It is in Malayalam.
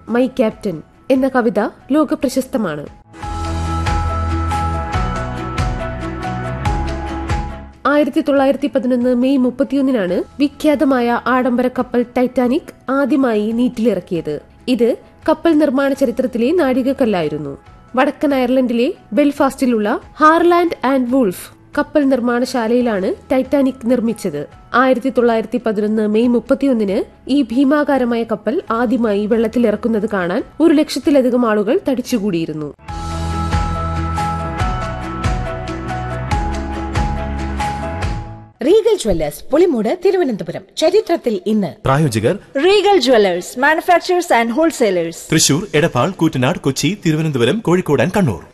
മൈ ക്യാപ്റ്റൻ എന്ന കവിത ലോകപ്രശസ്തമാണ് ആയിരത്തി തൊള്ളായിരത്തി പതിനൊന്ന് മെയ് മുപ്പത്തിയൊന്നിനാണ് വിഖ്യാതമായ ആഡംബര കപ്പൽ ടൈറ്റാനിക് ആദ്യമായി നീറ്റിലിറക്കിയത് ഇത് കപ്പൽ നിർമ്മാണ ചരിത്രത്തിലെ നാഴികക്കല്ലായിരുന്നു വടക്കൻ അയർലൻഡിലെ ബെൽഫാസ്റ്റിലുള്ള ഹാർലാൻഡ് ആൻഡ് വൂൾഫ് കപ്പൽ നിർമ്മാണശാലയിലാണ് ടൈറ്റാനിക് നിർമ്മിച്ചത് ആയിരത്തി തൊള്ളായിരത്തി പതിനൊന്ന് മെയ് മുപ്പത്തിയൊന്നിന് ഈ ഭീമാകാരമായ കപ്പൽ ആദ്യമായി വെള്ളത്തിലിറക്കുന്നത് കാണാൻ ഒരു ലക്ഷത്തിലധികം ആളുകൾ തടിച്ചുകൂടിയിരുന്നു റീഗൽ ജ്വല്ലേഴ്സ് പുളിമൂട് തിരുവനന്തപുരം ചരിത്രത്തിൽ ഇന്ന് പ്രായോജകർ Regal Jewellers manufacturers and wholesalers Thrissur Edappal Koottanad Kochi Thiruvananthapuram Kozhikode and Kannur